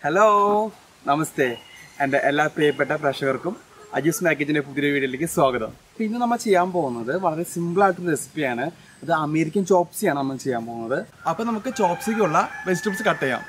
Hello നമസ്തേ എൻ്റെ എല്ലാ പ്രിയപ്പെട്ട പ്രേക്ഷകർക്കും അജീസ് മാക്കറ്റിൻ്റെ പുതിയ വീഡിയോയിലേക്ക് സ്വാഗതം അപ്പോൾ ഇന്ന് നമ്മൾ ചെയ്യാൻ പോകുന്നത് വളരെ സിമ്പിൾ ആയിട്ടുള്ള റെസിപ്പിയാണ് അത് അമേരിക്കൻ ചോപ്സിയാണ് നമ്മൾ ചെയ്യാൻ പോകുന്നത് അപ്പോൾ നമുക്ക് ചോപ്സിക്കുള്ള വെജിറ്റബിൾസ് കട്ട് ചെയ്യാം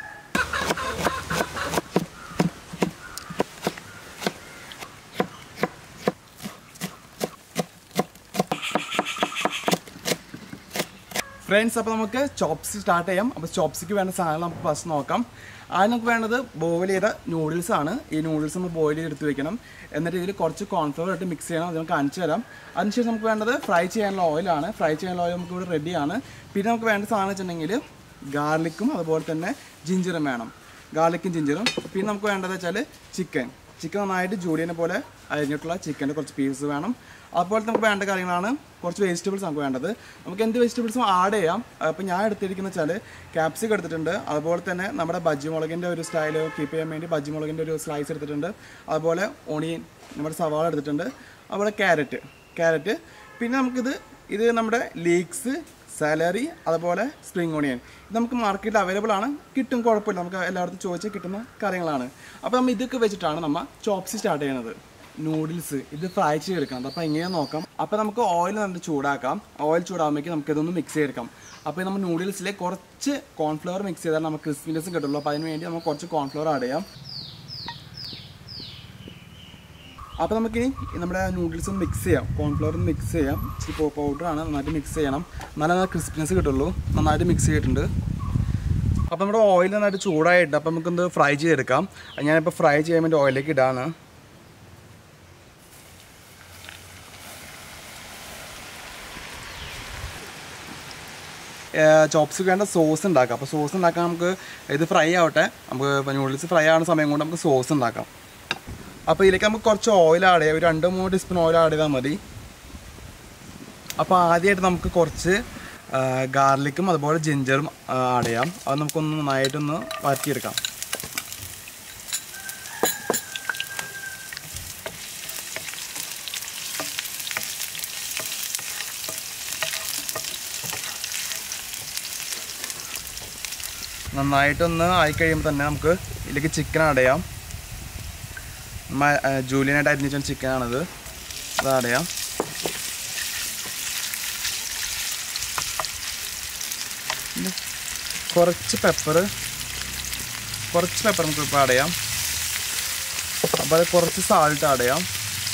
ഫ്രണ്ട്സ് അപ്പോൾ നമുക്ക് ചോപ്സി സ്റ്റാർട്ട് ചെയ്യാം അപ്പോൾ ചോപ്സിക്ക് വേണ്ട സാധനങ്ങൾ നമുക്ക് ഫസ്റ്റ് നോക്കാം ആദ്യം നമുക്ക് വേണ്ടത് ബോയിൽ ചെയ്ത നൂഡിൽസ് ആണ് ഈ നൂഡിൽസ് നമ്മൾ ബോയിൽ ചെയ്ത് എടുത്ത് വെക്കണം എന്നിട്ട് ഇതിൽ കുറച്ച് കോൺഫ്ലവർ ഇട്ട് മിക്സ് ചെയ്യണം അത് നമുക്ക് കാണിച്ചു തരാം അതിനുശേഷം നമുക്ക് വേണ്ടത് ഫ്രൈ ചെയ്യാനുള്ള ഓയിലാണ് ഫ്രൈ ചെയ്യാനുള്ള ഓയിൽ നമുക്ക് ഇവിടെ റെഡിയാണ് പിന്നെ നമുക്ക് വേണ്ട സാധനം വെച്ചിട്ടുണ്ടെങ്കിൽ ഗാർലിക്കും അതുപോലെ തന്നെ ജിഞ്ചറും വേണം ഗാർലിക്കും ജിഞ്ചറും പിന്നെ നമുക്ക് വേണ്ടത് വെച്ചാൽ ചിക്കൻ ചിക്കൻ നന്നായിട്ട് ജൂലിയനെ പോലെ അരിഞ്ഞിട്ടുള്ള ചിക്കൻ്റെ കുറച്ച് പീസ് വേണം അതുപോലെ നമുക്ക് വേണ്ട കാര്യങ്ങളാണ് കുറച്ച് വെജിറ്റബിൾസ് നമുക്ക് വേണ്ടത് നമുക്ക് എന്ത് വെജിറ്റബിൾസും ആഡ് ചെയ്യാം അപ്പോൾ ഞാൻ എടുത്തിരിക്കുന്ന വെച്ചാൽ ക്യാപ്സിക് എടുത്തിട്ടുണ്ട് അതുപോലെ തന്നെ നമ്മുടെ ബജ്ജി മുളകിൻ്റെ ഒരു സ്റ്റൈൽ കീപ്പ് ചെയ്യാൻ വേണ്ടി ബജ്ജി മുളകിൻ്റെ ഒരു സ്ലൈസ് എടുത്തിട്ടുണ്ട് അതുപോലെ ഓണിയൻ നമ്മുടെ സവാള എടുത്തിട്ടുണ്ട് അതുപോലെ ക്യാരറ്റ് ക്യാരറ്റ് പിന്നെ നമുക്കിത് ഇത് നമ്മുടെ ലീക്സ് സാലറി അതുപോലെ സ്പ്രിംഗ് ഓണിയൻ ഇത് നമുക്ക് മാർക്കറ്റിൽ അവൈലബിൾ ആണ് കിട്ടും കുഴപ്പമില്ല നമുക്ക് എല്ലായിടത്തും ചോദിച്ചാൽ കിട്ടുന്ന കാര്യങ്ങളാണ് അപ്പോൾ നമ്മൾ ഇതൊക്കെ വെച്ചിട്ടാണ് നമ്മൾ ചോപ്സി സ്റ്റാർട്ട് ചെയ്യുന്നത് നൂഡിൽസ് ഇത് ഫ്രൈ ചെയ്തെടുക്കണം അപ്പോൾ എങ്ങനെയാ നോക്കാം അപ്പോൾ നമുക്ക് ഓയിൽ നല്ല ചൂടാക്കാം ഓയിൽ ചൂടാകുമ്പോഴേക്ക് നമുക്ക് ഇതൊന്ന് മിക്സ് ചെയ്തെടുക്കാം അപ്പോൾ നമ്മൾ നൂഡിൽസിൽ കുറച്ച് കോൺഫ്ലവർ മിക്സ് ചെയ്താൽ നമുക്ക് ക്രിസ്പിനെസ് കിട്ടുള്ളൂ അപ്പോൾ അതിന് വേണ്ടി നമുക്ക് കുറച്ച് കോൺഫ്ലവർ ആഡ് ചെയ്യാം അപ്പോൾ നമുക്കിനി നമ്മുടെ നൂഡിൽസ് ഒന്ന് മിക്സ് ചെയ്യാം കോൺഫ്ലവർ ഒന്ന് മിക്സ് ചെയ്യാം ഇച്ചിരി പൗഡറാണ് നന്നായിട്ട് മിക്സ് ചെയ്യണം എന്നാലേ നല്ല ക്രിസ്പിനെസ് കിട്ടുള്ളൂ നന്നായിട്ട് മിക്സ് ചെയ്തിട്ടുണ്ട് അപ്പോൾ നമ്മുടെ ഓയിൽ നന്നായിട്ട് ചൂടായിട്ട് അപ്പോൾ നമുക്കൊന്ന് ഫ്രൈ ചെയ്തെടുക്കാം അത് ഞാനിപ്പോൾ ഫ്രൈ ചെയ്യാൻ വേണ്ടി ഓയിലേക്ക് ഇടാണ് ചോപ്സ് വേണ്ട സോസ് ഉണ്ടാക്കാം അപ്പോൾ സോസ് ഉണ്ടാക്കാൻ നമുക്ക് ഇത് ഫ്രൈ ആവട്ടെ നമുക്ക് നൂഡിൽസ് ഫ്രൈ ആവുന്ന സമയം കൊണ്ട് നമുക്ക് സോസ് ഉണ്ടാക്കാം അപ്പോൾ ഇതിലേക്ക് നമുക്ക് കുറച്ച് ഓയിൽ ആഡ് ചെയ്യാം ഒരു രണ്ട് മൂന്ന് ടീസ്പൂൺ ഓയിൽ ആഡ് ചെയ്താൽ മതി അപ്പോൾ ആദ്യമായിട്ട് നമുക്ക് കുറച്ച് ഗാർലിക്കും അതുപോലെ ജിഞ്ചറും ആഡ് ചെയ്യാം അത് നമുക്കൊന്ന് നന്നായിട്ടൊന്ന് വരട്ടിയെടുക്കാം നന്നായിട്ടൊന്ന് ആയി കഴിയുമ്പോൾ തന്നെ നമുക്ക് ഇതിലേക്ക് ചിക്കൻ ആഡ് ചെയ്യാം ജൂലിയനായിട്ട് അരിഞ്ഞ ചിക്കനാണിത് അത് ആഡ് ചെയ്യാം പിന്നെ കുറച്ച് പെപ്പർ കുറച്ച് പെപ്പർ നമുക്ക് ഇപ്പോൾ ആഡ് ചെയ്യാം അപ്പോൾ അത് കുറച്ച് സാൾട്ട് ആഡ് ചെയ്യാം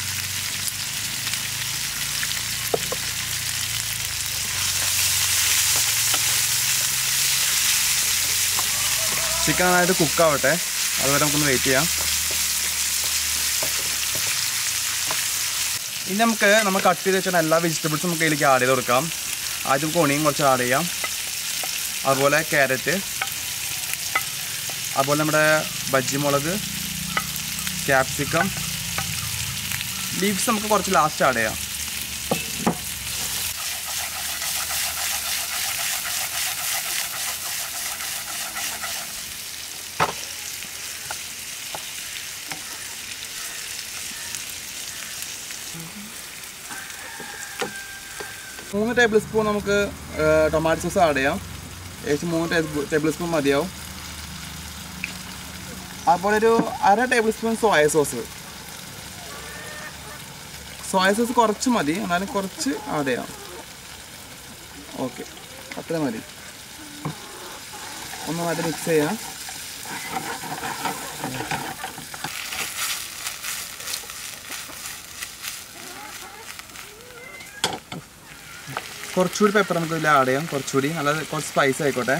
ചിക്കൻ നന്നായിട്ട് കുക്കാവട്ടെ അതുവരെ നമുക്കൊന്ന് വെയിറ്റ് ചെയ്യാം ഇനി നമുക്ക് നമ്മൾ കട്ട് ചെയ്ത് വെച്ചാൽ എല്ലാ വെജിറ്റബിൾസും നമുക്ക് ഇതിലേക്ക് ആഡ് ചെയ്ത് കൊടുക്കാം ആദ്യം നമുക്ക് ഒണിയും കുറച്ച് ആഡ് ചെയ്യാം അതുപോലെ ക്യാരറ്റ് അതുപോലെ നമ്മുടെ ബജ്ജി മുളക് ക്യാപ്സിക്കം ലീവ്സ് നമുക്ക് കുറച്ച് ലാസ്റ്റ് ആഡ് ചെയ്യാം മൂന്ന് ടേബിൾ സ്പൂൺ നമുക്ക് ടൊമാറ്റോ സോസ് ആഡ് ചെയ്യാം ഏകദേശം മൂന്ന് ടേബിൾ സ്പൂൺ മതിയാവും അതുപോലെ ഒരു അര tablespoon soya sauce soya sauce കുറച്ച് മതി എന്നാലും കുറച്ച് ആഡ് ചെയ്യാം ഓക്കെ അത്ര മതി ഒന്ന് നന്നായിട്ട് മിക്സ് ചെയ്യാം കുറച്ചുകൂടി പെപ്പർ നമുക്ക് ഇതിൽ ആഡ് ചെയ്യാം കുറച്ചുകൂടി നല്ല കുറച്ച് സ്പൈസ് ആയിക്കോട്ടെ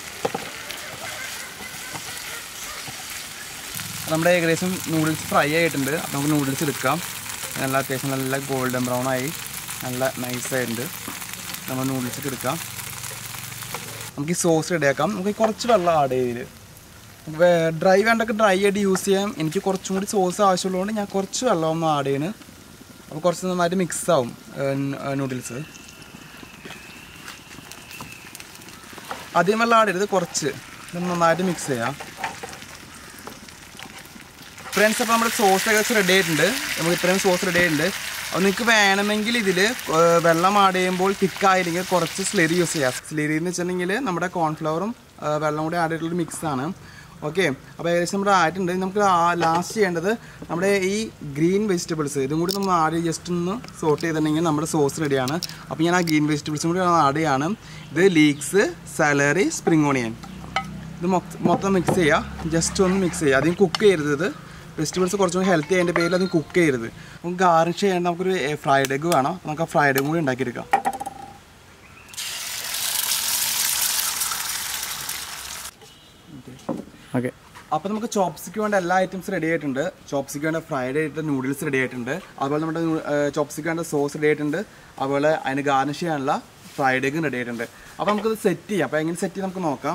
നമ്മുടെ ഏകദേശം നൂഡിൽസ് ഫ്രൈ ആയിട്ടുണ്ട് അപ്പോൾ നമുക്ക് നൂഡിൽസ് എടുക്കാം നല്ല അത്യാവശ്യം നല്ല ഗോൾഡൻ ബ്രൗൺ ആയി നല്ല നൈസായിട്ടുണ്ട് നമ്മൾ നൂഡിൽസ് എടുക്കാം നമുക്ക് ഈ സോസ് റെഡിയാക്കാം നമുക്ക് കുറച്ച് വെള്ളം ആഡ് ചെയ്തിൽ ഡ്രൈ വേണ്ടൊക്കെ ഡ്രൈ ആയിട്ട് യൂസ് ചെയ്യാം എനിക്ക് കുറച്ചും കൂടി സോസ് ആവശ്യമുള്ളതുകൊണ്ട് ഞാൻ കുറച്ച് വെള്ളം ഒന്ന് ആഡ് ചെയ്യണ് അപ്പോൾ കുറച്ച് നന്നായിട്ട് മിക്സ് ആവും നൂഡിൽസ് അധികം വെള്ളം ആടരുത് കുറച്ച് ഇത് നന്നായിട്ട് മിക്സ് ചെയ്യാം ഫ്രണ്ട്സ് അപ്പോൾ നമ്മുടെ സോസ് ഏകദേശം റെഡി ആയിട്ടുണ്ട് നമുക്ക് ഇത്രയും സോസ് റെഡി ആയിട്ടുണ്ട് അപ്പോൾ നിങ്ങൾക്ക് വേണമെങ്കിൽ ഇതിൽ വെള്ളം ആഡ് ചെയ്യുമ്പോൾ തിക്കായില്ലെങ്കിൽ കുറച്ച് സ്ലെറി യൂസ് ചെയ്യാം സ്ലെറി എന്ന് വെച്ചിട്ടുണ്ടെങ്കിൽ നമ്മുടെ കോൺഫ്ലവറും വെള്ളം കൂടി ആഡ് ചെയ്തിട്ടുള്ള മിക്സ് ആണ് ഓക്കെ അപ്പോൾ ഏകദേശം നമ്മുടെ ആയിട്ടുണ്ട് ഇനി നമുക്ക് ലാസ്റ്റ് ചെയ്യേണ്ടത് നമ്മുടെ ഈ ഗ്രീൻ വെജിറ്റബിൾസ് ഇതും കൂടി നമ്മൾ ആഡ് ജസ്റ്റ് ഒന്ന് സോർട്ട് ചെയ്തിട്ടുണ്ടെങ്കിൽ നമ്മുടെ സോസ് റെഡിയാണ് അപ്പോൾ ഞാൻ ആ ഗ്രീൻ വെജിറ്റബിൾസും കൂടി ആഡ് ചെയ്യാണ് ഇത് ലീക്സ് സാലറി സ്പ്രിംഗ് ഓണിയൻ ഇത് മൊത്ത- മൊത്തം മിക്സ് ചെയ്യുക ജസ്റ്റ് ഒന്ന് മിക്സ് ചെയ്യുക അധികം കുക്ക് ചെയ്യരുത് ഇത് വെജിറ്റബിൾസ് കുറച്ചുകൂടി ഹെൽത്തി അതിൻ്റെ പേരിൽ അധികം കുക്ക് ചെയ്യരുത് നമുക്ക് ഗാർണിഷ് ചെയ്യാൻ നമുക്കൊരു ഫ്രൈഡ് എഗ് വേണം അപ്പോൾ നമുക്ക് ആ ഫ്രൈഡ് എഗ് കൂടി ഉണ്ടാക്കിയെടുക്കാം ഓക്കെ അപ്പോൾ നമുക്ക് ചോപ്സിക്ക് വേണ്ട എല്ലാ ഐറ്റംസ് റെഡി ആയിട്ടുണ്ട് ചോപ്സിക്ക് വേണ്ട ഫ്രൈഡ് ആയിട്ട് നൂഡിൽസ് റെഡി ആയിട്ടുണ്ട് അതുപോലെ നമ്മുടെ ചോപ്സിക്ക് വേണ്ട സോസ് റെഡി ആയിട്ടുണ്ട് അതുപോലെ അതിന് ഗാർണിഷ് ചെയ്യാനുള്ള ഫ്രൈഡ് എഗും റെഡി ആയിട്ടുണ്ട് അപ്പോൾ നമുക്കത് സെറ്റ് ചെയ്യാം അപ്പോൾ എങ്ങനെ സെറ്റ് ചെയ്യാം നമുക്ക് നോക്കാം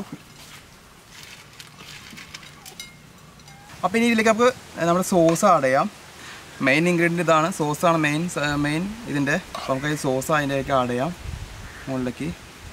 അപ്പോൾ ഇനി ഇതിലേക്ക് നമുക്ക് നമ്മുടെ സോസ് ആഡ് ചെയ്യാം മെയിൻ ഇൻഗ്രീഡിയൻറ്റ് ഇതാണ് സോസാണ് മെയിൻ മെയിൻ ഇതിൻ്റെ അപ്പോൾ നമുക്ക് ഈ സോസ് അതിൻ്റെയൊക്കെ ആഡ് ചെയ്യാം മുകളിലേക്ക്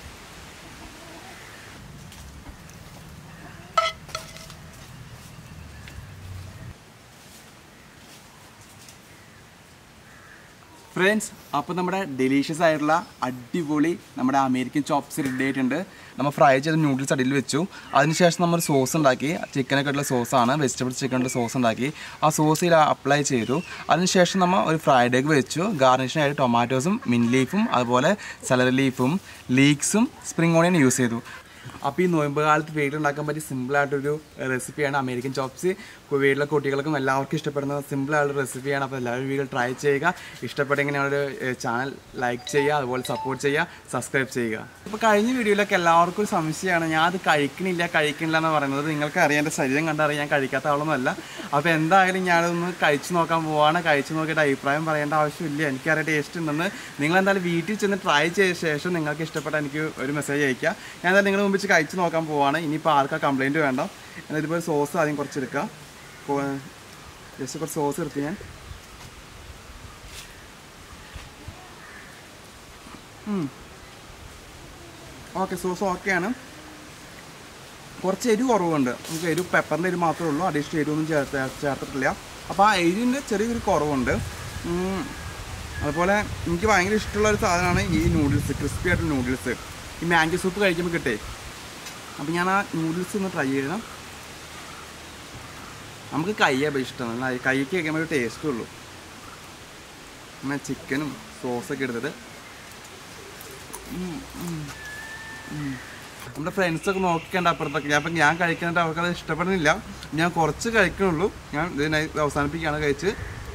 ഫ്രണ്ട്സ് അപ്പോൾ നമ്മുടെ ഡെലീഷ്യസ് ആയിട്ടുള്ള അടിപൊളി നമ്മുടെ അമേരിക്കൻ ചോപ്സ് റെഡി ആയിട്ടുണ്ട് നമ്മൾ ഫ്രൈ ചെയ്ത നൂഡിൽസ് അടിയിൽ വെച്ചു അതിനുശേഷം നമ്മൾ സോസ് ഉണ്ടാക്കി ചിക്കനൊക്കെ ഉള്ള സോസാണ് വെജിറ്റബിൾ ചിക്കനുള്ള സോസ് ഉണ്ടാക്കി ആ സോസ് ഇതിൽ അപ്ലൈ ചെയ്തു അതിനുശേഷം നമ്മൾ ഒരു ഫ്രൈഡ് എഗ് വെച്ചു ഗാർണിഷിനായിട്ട് ടൊമാറ്റോസും മിൻ ലീഫും അതുപോലെ സലറി ലീഫും ലീക്സും സ്പ്രിംഗ് ഓണിയൻ യൂസ് ചെയ്തു അപ്പോൾ ഈ നോയമ്പ് കാലത്ത് വീട്ടിലുണ്ടാക്കാൻ പറ്റിയ സിമ്പിളായിട്ടൊരു റെസിപ്പിയാണ് അമേരിക്കൻ ചോപ്സ് വീട്ടിലെ കുട്ടികൾക്കും എല്ലാവർക്കും ഇഷ്ടപ്പെടുന്ന സിമ്പിളായിട്ടുള്ള റെസിപ്പിയാണ് അപ്പോൾ എല്ലാവരും വീട്ടിൽ ട്രൈ ചെയ്യുക ഇഷ്ടപ്പെട്ടെങ്കിൽ ഞങ്ങളുടെ ചാനൽ ലൈക്ക് ചെയ്യുക അതുപോലെ സപ്പോർട്ട് ചെയ്യുക സബ്സ്ക്രൈബ് ചെയ്യുക ഇപ്പോൾ കഴിഞ്ഞ വീഡിയോയിലൊക്കെ എല്ലാവർക്കും ഒരു സംശയമാണ് ഞാൻ അത് കഴിക്കണില്ല കഴിക്കണില്ല എന്ന് പറയുന്നത് നിങ്ങൾക്ക് അറിയാം എൻ്റെ ശരീരം കണ്ടറിയാൻ ഞാൻ കഴിക്കാത്ത ആളൊന്നുമല്ല അപ്പോൾ എന്തായാലും ഞാനതൊന്ന് കഴിച്ചു നോക്കാൻ പോവാണ് കഴിച്ചു നോക്കിയിട്ട് അഭിപ്രായം പറയേണ്ട ആവശ്യമില്ല എനിക്കറിയാം ടേസ്റ്റ് ഉണ്ടെന്ന് നിങ്ങൾ എന്തായാലും വീട്ടിൽ ചെന്ന് ട്രൈ ചെയ്ത ശേഷം നിങ്ങൾക്ക് ഇഷ്ടപ്പെട്ട എനിക്ക് ഒരു മെസ്സേജ് അയക്കുക ഞാൻ എന്തായാലും നിങ്ങളുടെ മുമ്പിൽ കഴിച്ച് നോക്കാൻ പോവാണ് ഇനിയിപ്പോൾ ആർക്കാ കംപ്ലൈൻറ്റ് വേണ്ട എന്നാൽ ഇതുപോലെ സോസ് ആദ്യം കുറച്ച് എടുക്കുക ജസ്റ്റ് കുറച്ച് സോസ് എടുത്ത് ഞാൻ ഓക്കെ സോസ് ഓക്കെയാണ് കുറച്ച് എരിവ് കുറവുണ്ട് നമുക്ക് എരിവ് പെപ്പറിൻ്റെ എരിവ് മാത്രമേ ഉള്ളൂ അഡീഷണൽ എരിവൊന്നും ചേർത്ത് ചേർത്തിട്ടില്ല അപ്പോൾ ആ എരിവിൻ്റെ ചെറിയൊരു കുറവുണ്ട് ഉം. അതുപോലെ എനിക്ക് ഭയങ്കര ഇഷ്ടമുള്ള ഒരു സാധനമാണ് ഈ നൂഡിൽസ് ക്രിസ്പി ആയിട്ടുള്ള നൂഡിൽസ് ഈ മാംഗോ സൂപ്പ് കഴിക്കുമ്പോൾ കിട്ടേ അപ്പോൾ ഞാൻ ആ നൂഡിൽസ് ഒന്ന് ട്രൈ ചെയ്യണം നമുക്ക് കയ്യാണ് ഇഷ്ടമാണ് കൈക്ക് കഴിക്കുമ്പോൾ ഒരു ടേസ്റ്റും ഉള്ളൂ പിന്നെ ചിക്കനും സോസൊക്കെ എടുത്തിട്ട് ഉം, ഉം, ഉം. നമ്മുടെ ഫ്രണ്ട്സൊക്കെ നോക്കിക്കണ്ട അപ്പുറത്തൊക്കെ ഞാൻ അപ്പം ഞാൻ കഴിക്കുന്നുണ്ട് അവർക്കത് ഇഷ്ടപ്പെടുന്നില്ല ഞാൻ കുറച്ച് കഴിക്കണുള്ളൂ ഞാൻ ഇതിനെ അവസാനിപ്പിക്കുകയാണ് കഴിച്ച്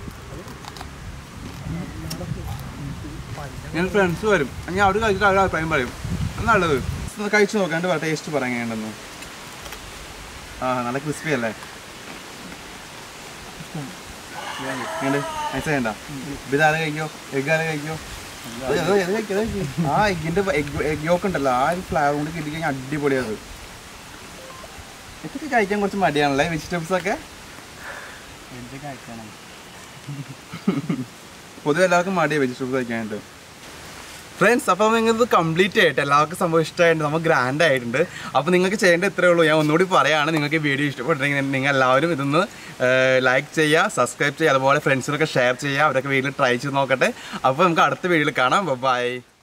ഞാൻ ഫ്രണ്ട്സ് വരും ഞാൻ അവിടെ കഴിച്ചിട്ട് അവരുടെ അഭിപ്രായം പറയും നല്ലത് കഴിച്ചു നോക്കാണ്ട് ടേസ്റ്റ് പറയാൻ എങ്ങനെയുണ്ടെന്ന് ആ നല്ല ക്രിസ്പി അല്ലേ ഇങ്ങോട്ട് നൈസ് വേണ്ട ഇത് ആരെ കഴിക്കോ എഗ് ആരെ കഴിക്കോ അത് അത് അത് കഴിക്ക്, അത് കഴിക്ക്. ആ എഗ്ഗിന്റെ എഗ് എഗ് യോക്ക് ഉണ്ടല്ലോ ആ ഒരു ഫ്ലേവർ കൊണ്ട് കിട്ടി കഴിഞ്ഞാൽ അടിപൊളിയത് ഇതൊക്കെ കഴിക്കാൻ കുറച്ച് മടിയാണല്ലേ വെജിറ്റബിൾസ് ഒക്കെ എന്ത് കഴിക്കണം പൊതുവെ എല്ലാവർക്കും മടിയാണ് വെജിറ്റബിൾസ് കഴിക്കാനായിട്ട് ഫ്രണ്ട്സ് അപ്പോൾ നിങ്ങൾക്ക് കംപ്ലീറ്റ് ആയിട്ട് എല്ലാവർക്കും സംഭവം ഇഷ്ടമായിട്ടുണ്ട് നമ്മൾ ഗ്രാൻഡ് ആയിട്ടുണ്ട് അപ്പോൾ നിങ്ങൾക്ക് ചെയ്യേണ്ട ഇത്രേ ഉള്ളൂ ഞാൻ ഒന്നുകൂടി പറയുകയാണ് നിങ്ങൾക്ക് ഈ വീഡിയോ ഇഷ്ടപ്പെട്ടിട്ടുണ്ടെങ്കിൽ നിങ്ങൾ എല്ലാവരും ഇതൊന്ന് ലൈക്ക് ചെയ്യുക സബ്സ്ക്രൈബ് ചെയ്യുക അതുപോലെ ഫ്രണ്ട്സിനൊക്കെ ഷെയർ ചെയ്യുക അവരൊക്കെ വീട്ടിൽ ട്രൈ ചെയ്ത് നോക്കട്ടെ അപ്പോൾ നമുക്ക് അടുത്ത വീഡിയോയിൽ കാണാം ബൈ